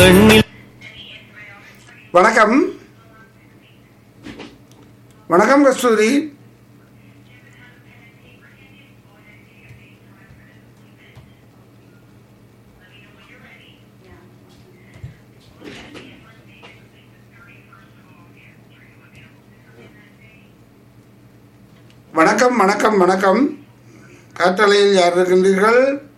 கண்ணில் வணக்கம் வணக்கம் கஸ்தூரி வணக்கம் வணக்கம் வணக்கம் காற்றலையில் யார் இருக்கின்றீர்கள்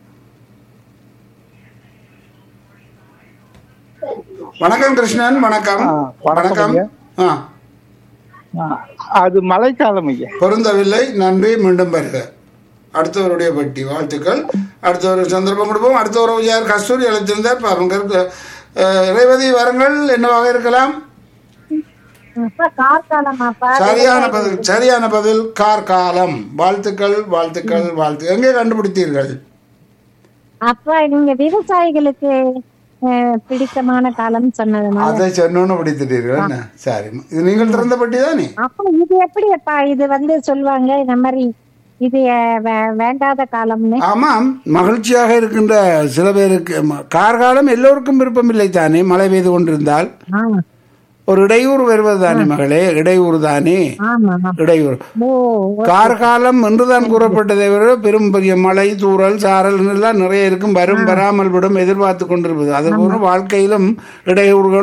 வணக்கம் கிருஷ்ணன் வணக்கம் ஆ, வணக்கம் ஐயா. ஆ ஆ, அது மழைக்காலம் ஐயா பொருந்தவில்லை நன்றி மீண்டும் வருக அடுத்தவருடைய பெட்டி வாழ்த்துக்கள் அடுத்த ஒரு சந்தர்ப்பம் கொடுப்போம் அடுத்த ஒரு யார் கஸ்தூரி அழைத்திருந்தார் பாருங்க அஹ், ரேவதி வரங்கள் என்னவாக இருக்கலாம் அப்பா கார்காலமாப்பா சரியான பதில் சரியான பதில் கார்காலம் வாழ்த்துக்கள் வாழ்த்துக்கள் வாழ்த்து எங்கே கண்டுபிடித்தீர்கள் அப்பா நீங்க விவசாயிகளுக்கு அஹ், பிடித்தமான காலம் சொன்னதுனால அதை சொன்னோன்னு பிடித்துட்டீர்கள் என்ன சரி இது நீங்கள் திறந்த பெட்டி தானே அப்ப இது எப்படி அப்பா இது வந்து சொல்லுவாங்க இந்த மாதிரி இது அஹ், வே- வேண்டாத காலம்னு ஆமாம் மகிழ்ச்சியாக இருக்கின்ற சில பேருக்கு ம- கார்காலம் எல்லோருக்கும் விருப்பமில்லை தானே மழை பெய்து கொண்டிருந்தால் ஆ, ஒரு இடையூறு வருவது தானே மகளே இடையூறு தானே ஆமா இடையூறு ஓ கார்காலம் என்றுதான் கூறப்பட்டதை விட பெரும் பெரிய மழை தூறல் சாரல் எல்லாம் நிறைய இருக்கும் வரும் வராமல் விடும் எதிர்பார்த்து கொண்டிருப்பது அதுபோல வாழ்க்கையிலும் இடையூறுகள்